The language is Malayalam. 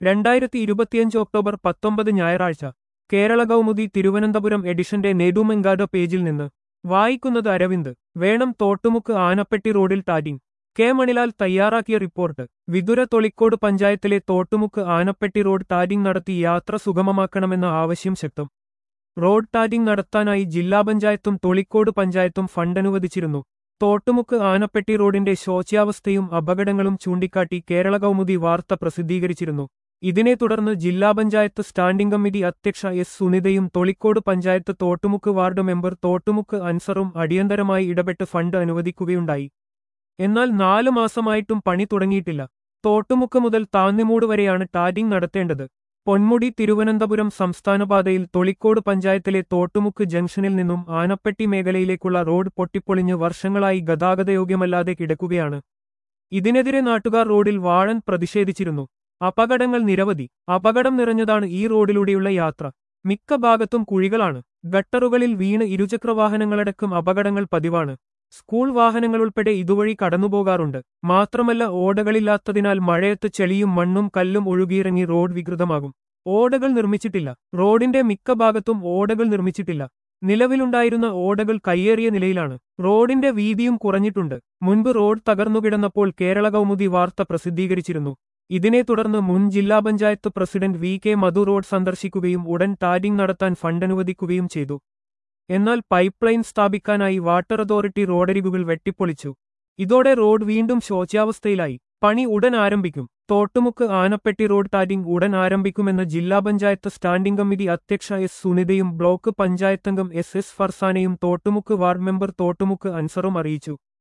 രണ്ടായിരത്തി ഇരുപത്തിയഞ്ച് ഒക്ടോബർ പത്തൊമ്പത് ഞായറാഴ്ച കേരള കൗമുദി തിരുവനന്തപുരം എഡിഷന്റെ നെടുമെങ്കാട് പേജിൽ നിന്ന് വായിക്കുന്നത് അരവിന്ദ് വേണം തോട്ടുമുക്ക് ആനപ്പെട്ടി റോഡിൽ ടാറ്റിംഗ് കെ മണിലാൽ തയ്യാറാക്കിയ റിപ്പോർട്ട് വിതുര തൊളിക്കോട് പഞ്ചായത്തിലെ തോട്ടുമുക്ക് ആനപ്പെട്ടി റോഡ് ടാറ്റിംഗ് നടത്തി യാത്ര സുഗമമാക്കണമെന്ന ആവശ്യം ശക്തം റോഡ് ടാറ്റിംഗ് നടത്താനായി ജില്ലാ പഞ്ചായത്തും തൊളിക്കോട് പഞ്ചായത്തും ഫണ്ട് അനുവദിച്ചിരുന്നു തോട്ടുമുക്ക് ആനപ്പെട്ടി റോഡിന്റെ ശോച്യാവസ്ഥയും അപകടങ്ങളും ചൂണ്ടിക്കാട്ടി കേരള കൗമുദി വാർത്ത പ്രസിദ്ധീകരിച്ചിരുന്നു ഇതിനെ തുടർന്ന് ജില്ലാ പഞ്ചായത്ത് സ്റ്റാൻഡിംഗ് കമ്മിറ്റി അധ്യക്ഷ എസ് സുനിതയും തൊളിക്കോട് പഞ്ചായത്ത് തോട്ടുമുക്ക് വാർഡ് മെമ്പർ തോട്ടുമുക്ക് അൻസറും അടിയന്തരമായി ഇടപെട്ട് ഫണ്ട് അനുവദിക്കുകയുണ്ടായി എന്നാൽ നാലു മാസമായിട്ടും പണി തുടങ്ങിയിട്ടില്ല തോട്ടുമുക്ക് മുതൽ താന്നിമൂട് വരെയാണ് ടാറ്റിംഗ് നടത്തേണ്ടത് പൊന്മുടി തിരുവനന്തപുരം സംസ്ഥാനപാതയിൽ തൊളിക്കോട് പഞ്ചായത്തിലെ തോട്ടുമുക്ക് ജംഗ്ഷനിൽ നിന്നും ആനപ്പെട്ടി മേഖലയിലേക്കുള്ള റോഡ് പൊട്ടിപ്പൊളിഞ്ഞ് വർഷങ്ങളായി ഗതാഗതയോഗ്യമല്ലാതെ കിടക്കുകയാണ് ഇതിനെതിരെ നാട്ടുകാർ റോഡിൽ വാഴൻ പ്രതിഷേധിച്ചിരുന്നു അപകടങ്ങൾ നിരവധി അപകടം നിറഞ്ഞതാണ് ഈ റോഡിലൂടെയുള്ള യാത്ര മിക്ക ഭാഗത്തും കുഴികളാണ് ഗട്ടറുകളിൽ വീണ് ഇരുചക്രവാഹനങ്ങളടക്കം അപകടങ്ങൾ പതിവാണ് സ്കൂൾ വാഹനങ്ങളുൾപ്പെടെ ഇതുവഴി കടന്നുപോകാറുണ്ട് മാത്രമല്ല ഓടകളില്ലാത്തതിനാൽ മഴയത്ത് ചെളിയും മണ്ണും കല്ലും ഒഴുകിയിറങ്ങി റോഡ് വികൃതമാകും ഓടകൾ നിർമ്മിച്ചിട്ടില്ല റോഡിന്റെ മിക്ക ഭാഗത്തും ഓടകൾ നിർമ്മിച്ചിട്ടില്ല നിലവിലുണ്ടായിരുന്ന ഓടകൾ കയ്യേറിയ നിലയിലാണ് റോഡിന്റെ വീതിയും കുറഞ്ഞിട്ടുണ്ട് മുൻപ് റോഡ് തകർന്നുകിടന്നപ്പോൾ കേരള കൗമുദി വാർത്ത പ്രസിദ്ധീകരിച്ചിരുന്നു ഇതിനെ തുടർന്ന് മുൻ ജില്ലാ panchayat president V K Madhu road സന്ദർശിക്കുകയും ഉടൻ ടാറ്റിംഗ് നടത്താൻ ഫണ്ട് അനുവദിക്കുകയും ചെയ്തു എന്നാൽ പൈപ്പ് ലൈൻ സ്ഥാപിക്കാനായി വാട്ടർ അതോറിറ്റി റോഡരികുകൾ വെട്ടിപ്പൊളിച്ചു ഇതോടെ റോഡ് വീണ്ടും ശോച്യാവസ്ഥയിലായി പണി ഉടൻ ആരംഭിക്കും തോട്ടുമുക്ക് ആനപ്പെട്ടി റോഡ് ടാറ്റിംഗ് ഉടൻ ആരംഭിക്കുമെന്ന് ജില്ലാ പഞ്ചായത്ത് സ്റ്റാൻഡിംഗ് കമ്മിറ്റി അധ്യക്ഷ എസ് സുനിതയും ബ്ലോക്ക് പഞ്ചായത്തംഗം S S Farsana Thottumukku ward member Thottumukku അൻസറും അറിയിച്ചു